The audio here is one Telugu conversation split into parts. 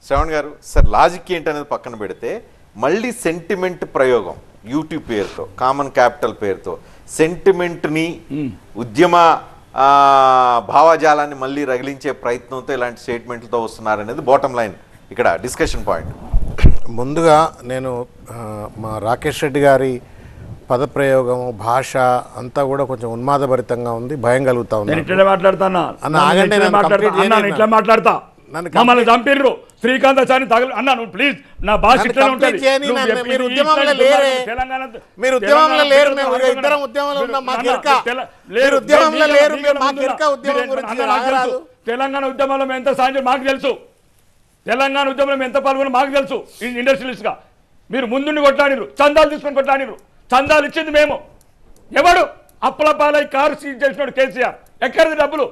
శ్రవణ్ గారు సార్ లాజిక్ ఏంటనేది పక్కన పెడితే మళ్ళీ సెంటిమెంట్ ప్రయోగం యూట్యూబ్ పేరుతో కామన్ క్యాపిటల్ పేరుతో సెంటిమెంట్ని ఉద్యమ ఆ, భావజాలాన్ని మళ్ళీ రగిలించే ప్రయత్నంతో ఇలాంటి స్టేట్మెంట్లతో వస్తున్నారనేది బాటమ్ లైన్ ఇక్కడ డిస్కషన్ పాయింట్ ముందుగా నేను ఆ, మా రాకేష్ రెడ్డి గారి పదప్రయోగం భాష అంతా కూడా కొంచెం ఉన్మాదభరితంగా ఉంది భయం కలుగుతా నేను ఉంది ఇట్లనే మాట్లాడతానా అన్న, నన్ను ఆగండి, ఇట్లనే నన్ను మాట్లాడతా. complete అన్నా, నేను చేయనివ్వండి. ఇట్లా మాట్లాడతా నన్ను మమ్మల్ని చంపిర్రు శ్రీకాంత్ చాని తగలు అన్నా నువ్వు ప్లీజ్ నా భాష నన్ను ఇట్లనే complete ఉంటుంది చేయని, నువ్వు నన్ను- చెప్పి మీరు ఈ ఉద్యమంలో ఇట్లాంటి లేరే. తెలంగాణ మీరు ఉద్యమంలో తెలంగాణ లేరు, ప్రజలు మేము ఆందోళన- ఇద్దరం ఉద్యమంలో ఉన్నాం, మాకు తెల- ఇరక. తెల- మీరు లేరు, ఉద్యమంలో మీరు లేరు, మీకన్నా మాకు ముందున్న- ఇరక ఉద్యమం మీరు గురించి అన్న నాకు రాగరాదు. తెలుసు. తెలంగాణ ఉద్యమంలో మేము ఎంత సాయం మాకు తెలుసు తెలంగాణ ఉద్యమంలో మేము ఎంత పాల్గొన్నా మాకు తెలుసు ఇండస్ట్రియలిస్ట్ గా మీరు ముందుండి కొట్లాడిరు చందాలు తీసుకొని కొట్లాడిరు చందాలు ఇచ్చింది మేము ఎవడు అప్పుల పాలై కారు సీజ్ చేసినాడు కేసీఆర్ ఎక్కడిది డబ్బులు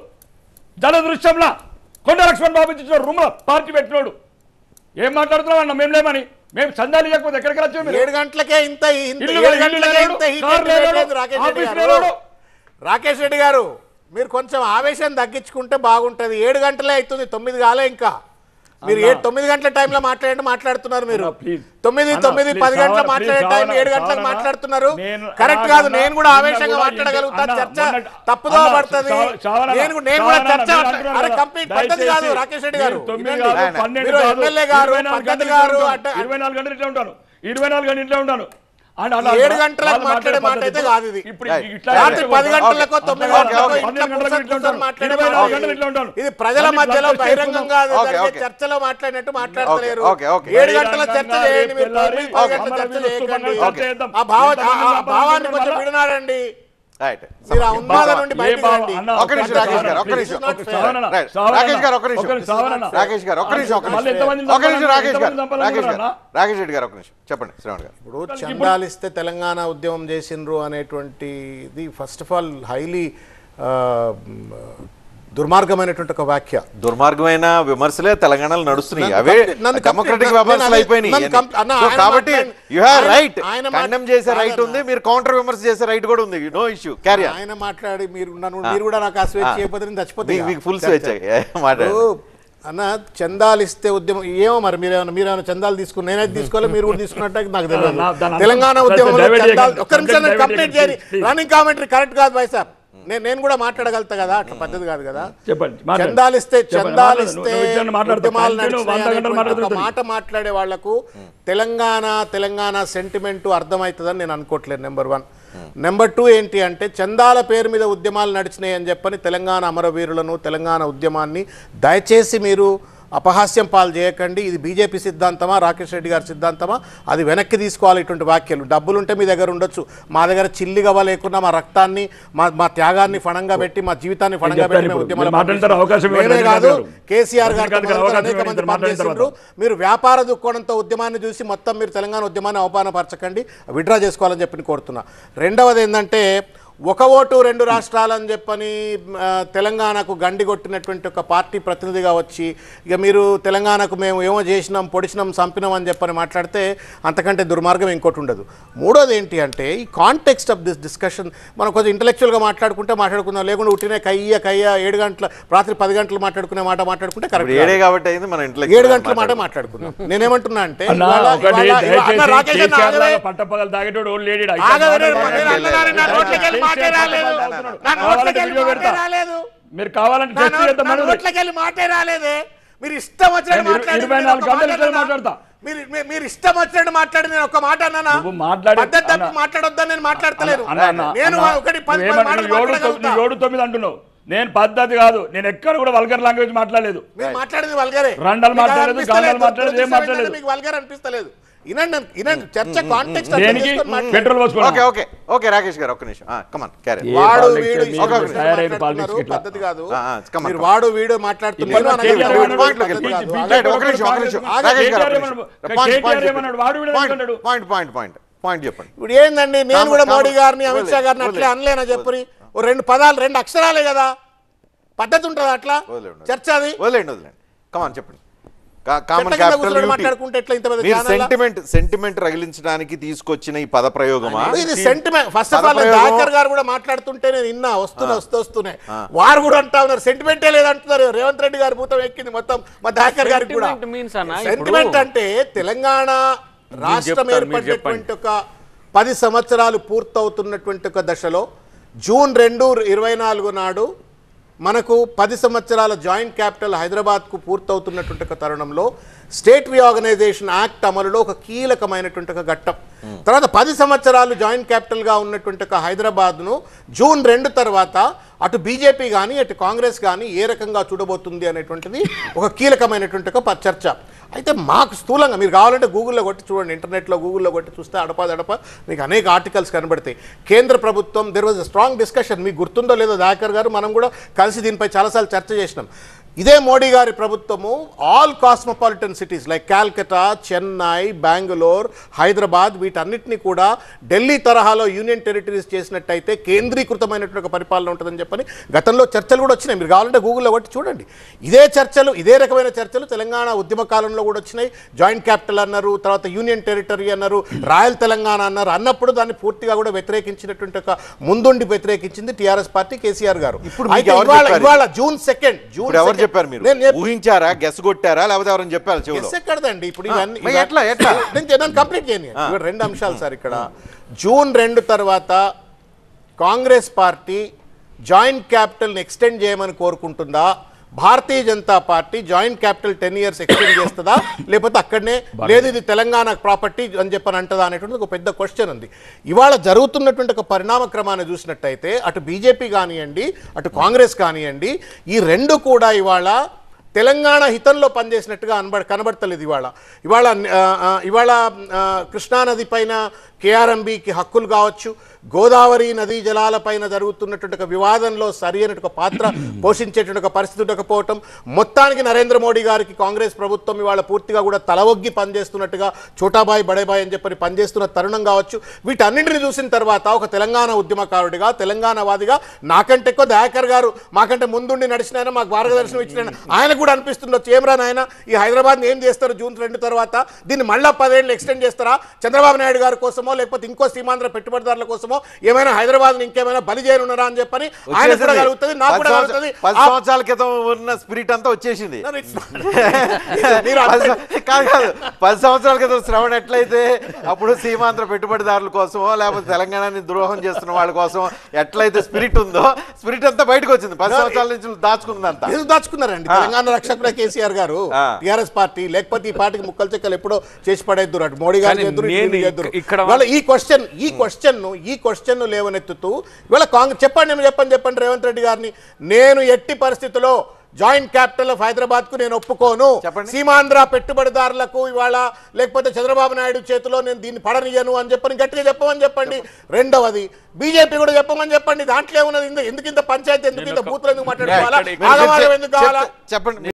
జల దృశ్యంలా కొండ లక్ష్మణ్ బాబు ఇచ్చిన రూమ్ పార్టీ పెట్టినోడు ఏం మాట్లాడుతున్నావు అన్న మేము లేమని మేము చందాలు ఇవ్వకపోతే ఎక్కడికి వచ్చాము మీరు ఏడు గంటలకే ఇంత ఇంత ఇల్లు ఏడు ఇల్లు గంటలకే లేనోడు, ఇంత heat కారు లేదు లేనోడు, రాకేష్ రెడ్డి ఆఫీస్ గారు లేనోడు. రాకేష్ రెడ్డి గారు మీరు కొంచెం ఆవేశం తగ్గించుకుంటే బాగుంటది ఏడు గంటలే అవుతుంది తొమ్మిది కాలే ఇంకా మీరు ఏడు తొమ్మిది గంటల టైంలో మాట్లాడండి మాట్లాడుతున్నారు మీరు అన్న, please. తొమ్మిది అన్న, తొమ్మిది please, పది గంటల సావన, మాట్లాడే please, టైం సావన, ఏడు గంటలకు సావన. మాట్లాడుతున్నారు నేను కరెక్ట్ అన్నా కాదు కన్నా నేను కూడా నిన్న ఆవేశంగా కూడా మాట్లాడగలుగుతాను అన్న, చర్చ మొన్న- తప్పుదో అన్న, పడుతుంది సావ- సావన, నేను నేను కూడా సావన, చర్చ మీరు అంటున్నారు అరే కదా, కంప్లీట్ పద్ధతి కాదు దయచేసి రాకేష్ రెడ్డి గారు మీరు తొమ్మిది వినండి. కాదు, పన్నెండు మీరు కాదు, ఎమ్మెల్యే గారు ఇరవై నాలుగు పద్ధతి గంటలు గారు ఇట్లా అంటే ఉంటాను. ఇరవై నాలుగు గంటలు ఇట్లా ఉంటాను ఇరవై నాలుగు గంటలు ఇట్లా ఉంటాను అండ్ అలా ఏడు అంటారా? గంటలకు వాళ్ళు మాట్లాడే మాట పద్ధతి. అయితే కాదు ఇది. ఇప్పుడు Right. ఇట్లా రాత్రి ఇట్లా పది ఉంటాను. గంటలకో తొమ్మిది ఓకే, గంటలకో ఓకే. ఇంట్లో పన్నెండు గంటలకు కూర్చొని ఇట్లా ఉంటాను. మాట్లాడే ఇరవై మాట నాలుగు ఇది. గంటలు ఇట్లా ఉంటాను. ఇది ప్రజల మళ్ళీ మధ్యలో బ్లడ్ టెస్ట్ బహిరంగంగా ఓకే, జరిగే ఓకే. చర్చలో మాట్లాడినట్టు మాట్లాడతలేరు ఓకే, ఓకే. ఏడు గంటల చర్చ చేయండి మీరు తొమ్మిది పది గంటల చర్చ చేయకండి ఆ భావ ఆ- ఆ భావాన్ని కొంచెం విడనాడండి రైట్ మీరు ఆ ఉన్మాదం నుండి ఏ బయటకు బావ- రండి అన్న, ఒక్క నిమిషం, రాకేష్ గారు, ఒక్క This నిమిషం. is not ఒక్క fair. సావనన్న, Right. సావనన్న. రాకేష్ గారు, ఒక్క నిమిషం. ఒక్క సావనన్న. రాకేష్ గారు ఒక్క నిమిషం ఒక్క మళ్ళీ నిమిషం ఎంతమందిని ఒక్క నిమిషం రాకేష్ గారు ఎంతమందిని రాకేష్ గారు చంపాలనుకుంటున్నారా? రాకేష్ రెడ్డి గారు ఒక నిమిషం చెప్పండి శ్రవణ్ గారు ఇప్పుడు చందాలిస్తే తెలంగాణ ఉద్యమం చేసిండ్రు అనేటువంటిది ఫస్ట్ ఆఫ్ ఆల్ హైలీ దుర్మార్గమైనటువంటి ఒక వ్యాఖ్య దుర్మార్గమైన విమర్శలే తెలంగాణలో నడుస్తున్నాయి నన్ను అవే కంప్లీ- నన్ను డెమోక్రటిక్ కంప్లీ- విమర్శలు నన్ను అయిపోయినాయి నన్ను కంప్లీ- అన్న, So, ఆయన కాబట్టి మాట్లాడిన- యు హ్యావ్ ఆయన- రైట్ ఆయన మాట్- ఖండం చేసే రైట్ కాదన్న. ఉంది మీరు కౌంటర్ విమర్శ చేసే రైట్ కూడా ఉంది నో ఇష్యూ క్యారీ ఆయన మాట్లాడి మీరు నన్ను మీరు కూడా నాకు ఆ స్వేచ్ఛ చేయకపోతే నేను చచ్చిపోతే మీకు ఫుల్ స్వేచ్ఛ మాట్లాడు ఇప్పుడు అన్న చందాలు ఇస్తే ఉద్యమం ఏమో మరి మీరేమైనా మీరేమైనా చందాలు తీసుకుని నేనైతే తీసుకోవాలి మీరు కూడా తీసుకున్నట్టు నాకు తెలియదు నా- దాని తెలంగాణ అంతా- ఉద్యమంలో డైవర్ట్ చందాలు చేయకండి. ఒక్క నిమిషం డైవర్ట్ కంప్లీట్ చేయకండి, చేయాలి ప్లీజ్. రన్నింగ్ కామెంటరీ కరెక్ట్ కాదు బాయ్ సార్ నేను నేను కూడా మాట్లాడగలుగుతా కదా అట్లా పద్ధతి కాదు కదా చెప్పండి మాట్లాడండి. చందాలు ఇస్తే చెప్పండి. చందాలు మాట్లాడు. ఇస్తే నువ్వు ఇట్లా మాట్లాడుతావు. ఉద్యమాలు కంటిన్యూ వంద నడిచినాయి గంటలు అనేటువంటి ఒక మాట్లాడుతుంది. మాట మాట్లాడే వాళ్లకు తెలంగాణ తెలంగాణ సెంటిమెంట్ అర్థమవుతుందని నేను అనుకోవట్లేదు నెంబర్ వన్ నెంబర్ టూ ఏంటి అంటే చందాల పేరు మీద ఉద్యమాలు నడిచినాయి అని చెప్పని తెలంగాణ అమరవీరులను తెలంగాణ ఉద్యమాన్ని దయచేసి మీరు అపహాస్యం పాలు చేయకండి ఇది బీజేపీ సిద్ధాంతమా రాకేష్ రెడ్డి గారి సిద్ధాంతమా అది వెనక్కి తీసుకోవాలి ఇటువంటి వ్యాఖ్యలు డబ్బులుంటే మీ దగ్గర ఉండొచ్చు మా దగ్గర చిల్లిగవ లేకుండా మా రక్తాన్ని మా మా త్యాగాన్ని ఫణంగా పెట్టి మా జీవితాన్ని ఫణంగా చెప్పాను పెట్టి మేము ఇప్పుడు. ఉద్యమాలు మీరు మాట్లాడతారు, అవకాశం ఇవ్వండి, మేమే రజనీకాంత్ కాదు గారు. కేసీఆర్ గారు రజనీకాంత్ గారు అవకాశం అనేక ఇవ్వండి, మంది ఇద్దరు మాట్లాడిన పనిచేసిండ్రు మీరు వ్యాపార దుకోణంతో ఉద్యమాన్ని చూసి మొత్తం మీరు తెలంగాణ ఉద్యమాన్ని అవమానపరచకండి విడ్రా చేసుకోవాలని చెప్పి నేను కోరుతున్నా రెండవది ఏంటంటే ఒక ఓటు రెండు రాష్ట్రాలని చెప్పని ఆ, తెలంగాణకు గండి కొట్టినటువంటి ఒక పార్టీ ప్రతినిధిగా వచ్చి ఇక మీరు తెలంగాణకు మేము ఏమో చేసినాం పొడిచినాం చంపినాం అని చెప్పని మాట్లాడితే అంతకంటే దుర్మార్గం ఇంకోటి ఉండదు మూడోది ఏంటి అంటే ఈ కాంటెక్స్ట్ ఆఫ్ దిస్ డిస్కషన్ మనం కొంచెం ఇంటలెక్చువల్గా మాట్లాడుకుంటే మాట్లాడుకుందాం లేకుండా ఉట్టినే కయ్య కయ్య ఏడు గంటల రాత్రి పది గంటలు మాట్లాడుకునే మాట మాట్లాడుకుంటే ఇప్పుడు కరెక్ట్ ఏడే కాబట్టి అయింది మన ఇంట్లో ఏడు గంటల మాట మాట్లాడుకుందాం నేనేమంటున్నా అంటే అన్న, ఇవాళ- ఒకటి ఇవాళ- ఇవాళ- అన్న దయచేసి రాకేష్ అన్న కేసీఆర్ ఆగవే. లాగా పట్టపగలు తాగేటోడు ఓల్డ్ లేడీ ఆగవే, నేను- నేను అన్నదాన్ని నా నోట్లోకి వెళ్ళి మాటే రాలేదు. నా నోట్లోకి వెళ్ళి మాటే రాలేదు. మీరు కావాలంటే నా టెస్ట్ నోట్- చేద్దాం నా మనది. నోట్లోకి వెళ్ళి మాటే రాలేదే మీరు ఇష్టం వచ్చినట్టు నేను మాట్లాడి ఇరవై నేను నాలుగు ఒక గంటలు మాట ఇట్లనే అన్నానా? మాట్లాడతా. మీరు మీరు- మీరు ఇష్టం వచ్చినట్టు మాట్లాడి నేను ఒక మాట అన్నానా నువ్వు మాట్లాడే- పద్ధతి తప్పి అన్న- మాట్లాడొద్దని నేను మాట్లాడతలేను అన్న, అన్న, నేను అన్న, ఒకటి పది పది నువ్వేమన్నా- మాటలు నువ్వు ఏడు తొమ్మిది- మాట్లాడగలుగుతా. నువ్వు ఏడు తొమ్మిది అంటున్నావు నేను పద్ధతి కాదు నేను ఎక్కడ కూడా వల్గర్ లాంగ్వేజ్ మాట్లాడలేదు మీరు మాట్లాడేది వల్గరే రండల్ మీకు మాట్లాడలేదు, అనిపిస్తలేదు. గాంధాలు మాట్లాడలేదు, ఏం దురదృష్టం ఏంటంటే మాట్లాడలేదు. మీకు వల్గర్ అనిపిస్తలేదు వినండి వినండి చర్చ కాంటెక్స్ట్ దేనికి పెట్రోల్ ఓకే పోసుకోవాలి ఓకే ఓకే రాకేష్ గారు ఒక్క నిమిషం కమాన్ క్యారీ ఏ వాడు politics వీడు మీరు ఇష్టం ఒక వచ్చినట్టు తయారైన మాట్లాడుతున్నారు, politics ఇట్లా. పద్ధతి కాదు ఆ, ఆ, come on, మీరు come on. వాడు వీడు మాట్లాడుతున్నారు ఇప్పుడు అనేది కేటీఆర్ పద్ధతి ఏమన్నాడు? point లోకి కాదు. వెళ్ళి. బీజేపీ రైట్, ఒక నిమిషం, ఒక నిమిషం. ఆ, రాకేష్ గారు, కేటీఆర్ ఒక ఏమన్నాడు? నిమిషం. పాయింట్, కేటీఆర్ పాయింట్ ఏమన్నాడు? చెప్పండి. వాడు వీడు పాయింట్, ఏమన్నాడు? పాయింట్ పాయింట్ పాయింట్ పాయింట్ చెప్పండి ఇప్పుడు ఏందండి నేను కామ- కూడా కామ- మోడీ గారిని అమిత్ షా వదిలే, గారిని అట్లే వదిలే. అనలేనా చెప్పని ఓ రెండు పదాలు రెండు అక్షరాలే కదా పద్ధతి ఉంటుంది అట్లా వదిలేండి. చర్చ అది వదిలేండి వదిలేండి కమాన్ చెప్పండి కామన్ చెట్ల కింద క్యాపిటల్ కూర్చొని మాట్లాడుకుంటే ఎట్లా ఇంత పెద్ద మీరు ఛానల్లా? సెంటిమెంట్ సెంటిమెంట్ రగిలించడానికి తీసుకొచ్చిన ఈ పద ప్రయోగమా ఇది సెంటిమెంట్ ఫస్ట్ ఆఫ్ ఆల్ పదప్రయోగం- దాకర్ గారు కూడా మాట్లాడుతుంటే నేను విన్నా వస్తున్నా వస్తూ వస్తూనే వారు కూడా అంటా ఉన్నారు సెంటిమెంటే లేదంటున్నారు రేవంత్ రెడ్డి గారు భూతం ఎక్కింది మొత్తం మా దాకర్ గారికి కూడా Sentiment means అన్న, ఇప్పుడు- సెంటిమెంట్ అంటే తెలంగాణ రాష్ట్రం చెప్తాను, మీరు ఏర్పడినటువంటి ఒక పది సంవత్సరాలు పూర్తవుతున్నటువంటి ఒక దశలో జూన్ రెండు ఇరవై నాలుగు నాడు మనకు పది సంవత్సరాల జాయింట్ క్యాపిటల్ హైదరాబాద్కు పూర్తవుతున్నటువంటి ఒక తరుణంలో స్టేట్ రీఆర్గనైజేషన్ యాక్ట్ అమలులో ఒక కీలకమైనటువంటి ఒక ఘట్టం తర్వాత పది సంవత్సరాలు జాయింట్ క్యాపిటల్గా ఉన్నటువంటి ఒక హైదరాబాద్ను జూన్ రెండు తర్వాత అటు బీజేపీ కానీ అటు కాంగ్రెస్ కానీ ఏ రకంగా చూడబోతుంది అనేటువంటిది ఒక కీలకమైనటువంటి ఒక ప- చర్చ అయితే మాకు స్థూలంగా మీరు కావాలంటే గూగుల్లో కొట్టి చూడండి ఇంటర్నెట్లో గూగుల్లో కొట్టి చూస్తే అడప దడప మీకు అనేక ఆర్టికల్స్ కనబడతాయి కేంద్ర ప్రభుత్వం దెర్ వాజ్ స్ట్రాంగ్ డిస్కషన్ మీకు గుర్తుందో లేదో దాకర్ గారు మనం కూడా కలిసి దీనిపై చాలాసార్లు చర్చ చేసినాం ఇదే మోడీ గారి ప్రభుత్వము all cosmopolitan cities like Calcutta Chennai Bengaluru Hyderabad వీటన్నిటిని కూడా ఢిల్లీ తరహాలో యూనియన్ టెరిటరీస్ చేసినట్టయితే కేంద్రీకృతమైనటువంటి ఒక పరిపాలన ఉంటుందని చెప్పని గతంలో చర్చలు కూడా వచ్చినాయి మీరు కావాలంటే గూగుల్లో కొట్టి చూడండి ఇదే చర్చలు ఇదే రకమైన చర్చలు తెలంగాణ ఉద్యమ కాలంలో కూడా వచ్చినాయి జాయింట్ క్యాపిటల్ అన్నారు తర్వాత యూనియన్ టెరిటరీ అన్నారు రాయల్ తెలంగాణ అన్నారు అన్నప్పుడు దాన్ని పూర్తిగా కూడా వ్యతిరేకించినటువంటి ఒక ముందుండి వ్యతిరేకించింది టీఆర్ఎస్ పార్టీ కేసీఆర్ గారు ఇప్పుడు మీకు అయితే ఎవరు ఇవాళ చెప్పారు? ఇవాళ జూన్ సెకండ్ జూన్ ఇప్పుడు ఎవరు second- చెప్పారు మీరు నేను చెప్- ఊహించారా గెస్ కొట్టారా లేకపోతే ఎవరైనా చెప్పారు చెవులో ఎస్ ఎక్కడదండి ఇప్పుడు ఇవన్నీ మరి ఇవ- ఎట్లా, ఎట్లా? నేను నేను కంప్లీట్ చేయను ఇక్కడ రెండు అంశాలు సార్ ఇక్కడ జూన్ రెండు తర్వాత కాంగ్రెస్ పార్టీ జాయింట్ క్యాపిటల్ని ఎక్స్టెండ్ చేయమని కోరుకుంటుందా Bharatiya Janata party joint capital ten years extend చేస్తుందా లేకపోతే అక్కడనే లేదు ఇది తెలంగాణ ప్రాపర్టీ అని చెప్పని అంటదా అనేటువంటి ఒక పెద్ద క్వశ్చన్ ఉంది ఇవాళ జరుగుతున్నటువంటి ఒక పరిణామ క్రమాన్ని చూసినట్టయితే అటు బీజేపీ కానివ్వండి అటు కాంగ్రెస్ కానివ్వండి ఈ రెండు కూడా ఇవాళ తెలంగాణ హితంలో పనిచేసినట్టుగా అనబడ కనబడతలేదు ఇవాళ ఇవాళ ఆ, ఆ, ఇవాళ ఆ, కృష్ణానది పైన కేఆర్ఎంబికి హక్కులు కావచ్చు గోదావరి నదీ జలాలపైన జరుగుతున్నటువంటి ఒక వివాదంలో సరి అయినటువంటి ఒక పాత్ర పోషించేటువంటి ఒక పరిస్థితి ఉండకపోవటం మొత్తానికి నరేంద్ర మోడీ గారికి కాంగ్రెస్ ప్రభుత్వం ఇవాళ పూర్తిగా కూడా తలవొగ్గి పనిచేస్తున్నట్టుగా చోటాబాయ్ బడేబాయ్ అని చెప్పని పనిచేస్తున్న తరుణం కావచ్చు వీటన్నింటిని చూసిన తర్వాత ఒక తెలంగాణ ఉద్యమకారుడిగా తెలంగాణవాదిగా నాకంటే ఎక్కువ దయాకర్ గారు మాకంటే ముందుండి నడిచిన ఆయన మాకు మార్గదర్శనం ఇచ్చిన ఆయన ఆయనకు కూడా అనిపిస్తుండొచ్చు ఏం రా నాయన ఈ హైదరాబాద్ని ఏం చేస్తారు జూన్ రెండు తర్వాత దీన్ని మళ్ళా పదేళ్ళు ఎక్స్టెండ్ చేస్తారా చంద్రబాబు నాయుడు గారి కోసమో లేకపోతే ఇంకో సీమాంధ్ర పెట్టుబడిదారుల కోసమో ఏమైనా హైదరాబాద్ ఇంకేమైనా బలి చేయనున్నారా అని చెప్పని ఆయన కూడా కలుగుతుంది నాకు పది కూడా సంవత్సరాల- కలుగుతుంది పది ఆ- సంవత్సరాల క్రితం ఉన్న స్పిరిట్ అంతా వచ్చేసింది No, it's not. మీరు పది అంటే- సం- కాదు కాదు పది సంవత్సరాల క్రితం శ్రవణ ఎట్లయితే అప్పుడు సీమాంధ్ర పెట్టుబడిదారుల కోసమో లేకపోతే తెలంగాణని ద్రోహం చేస్తున్న వాళ్ళ కోసం ఎట్లయితే స్పిరిట్ ఉందో స్పిరిట్ అంతా బయటకు వచ్చింది పది సంవత్సరాల నుంచి దాచుకుందంతా ఎందుకు దాచుకున్నారండి తెలంగాణ రక్షకుడే కేసీఆర్ గారు ఆ. టిఆర్ఎస్ పార్టీ లేకపోతే ఈ పార్టీకి ముక్కలు చెక్కలు ఎప్పుడో చేసి పడేద్దురు అటు మోడీ గారు కానీ ఎదురు నేను వీళ్ళు ఎదురు ఇక్కడ- వాళ్ళ ఈ క్వశ్చన్ ఈ క్వశ్చన్ ఈ క్వశ్చన్ లేవనెత్తుతూ ఇవాళ కాంగ్రెస్ చెప్పండి నేను చెప్పండి చెప్పండి రేవంత్ రెడ్డి గారిని నేను ఎట్టి పరిస్థితుల్లో జాయింట్ క్యాపిటల్ ఆఫ్ హైదరాబాద్ కు నేను ఒప్పుకోను చెప్పండి. సీమాంధ్ర పెట్టుబడిదారులకు ఇవాళ లేకపోతే చంద్రబాబు నాయుడు చేతిలో నేను దీన్ని పడనియను అని చెప్పని గట్టిగా చెప్పమని చెప్పండి రెండవది బీజేపీ కూడా చెప్పమని చెప్పండి దాంట్లో ఏమున్నది ఇంత- ఎందుకు ఇంత పంచాయతీ ఎందుకు ఇంత బూతులు ఎందుకు మాట్లాడుకోవాలా ఎక్కడ- ఆగమాగం ఎందుకు కావాలా చెప్పండి